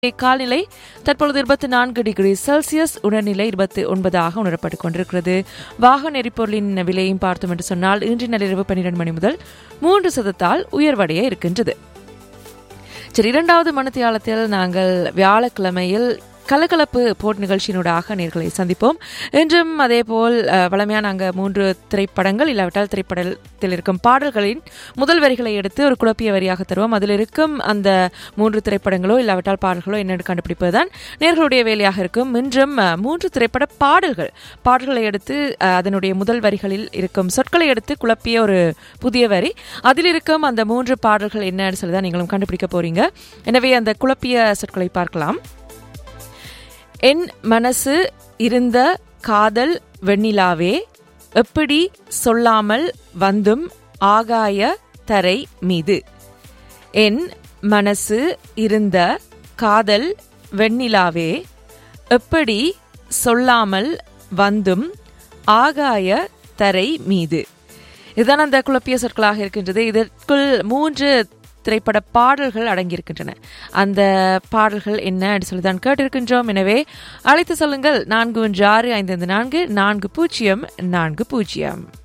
கால்நிலை தற்பொழுது இருபத்தி நான்கு டிகிரி செல்சியஸ் உடல்நிலை இருபத்தி ஒன்பதாக உணரப்பட்டுக் கொண்டிருக்கிறது வாகன எரிபொருளின் விலையும் பார்த்தோம் என்று சொன்னால் இன்று நள்ளிரவு பன்னிரண்டு மணி முதல் மூன்று சதத்தால் உயர்வடைய இருக்கின்றது சரி இரண்டாவது மணித்தியாலத்தில் நாங்கள் வியாழக்கிழமையில் கலகலப்பு போட் நிகழ்ச்சியினூடாக நேர்களை சந்திப்போம் இன்றும் அதேபோல் அஹ், வழமையாக நாங்கள் மூன்று திரைப்படங்கள் இல்லாவிட்டால் திரைப்படத்தில் இருக்கும் பாடல்களின் முதல் வரிகளை எடுத்து ஒரு குழப்பிய வரியாக தருவோம் அதில் இருக்கும் அந்த மூன்று திரைப்படங்களோ இல்லாவிட்டால் பாடல்களோ என்னென்னு கண்டுபிடிப்பது தான் நேர்களுடைய வேலையாக இருக்கும் இன்றும் அஹ், மூன்று திரைப்பட பாடல்கள் பாடல்களை எடுத்து அஹ், அதனுடைய முதல் வரிகளில் இருக்கும் சொற்களை எடுத்து குழப்பிய ஒரு புதிய வரி அதில் இருக்கும் அந்த மூன்று பாடல்கள் என்னன்னு சொல்லி தான் நீங்களும் கண்டுபிடிக்க போறீங்க எனவே அந்த குழப்பிய சொற்களை பார்க்கலாம் என் மனசு இருந்த காதல் வெண்ணிலாவே எப்படி சொல்லாமல் வந்தும் ஆகாய தரை மீது என் மனசு இருந்த காதல் வெண்ணிலாவே எப்படி சொல்லாமல் வந்தும் ஆகாய தரை மீது இதுதான் அந்த குழப்பிய சொற்களாக இருக்கின்றது இதற்குள் மூன்று திரைப்பட பாடல்கள் அடங்கியிருக்கின்றன அந்த பாடல்கள் என்ன என்று சொல்லி தான் கேட்டிருக்கின்றோம் எனவே அழைத்து சொல்லுங்கள் நான்கு ஒன்று ஆறு ஐந்து ஐந்து நான்கு நான்கு பூஜ்ஜியம் நான்கு பூஜ்ஜியம்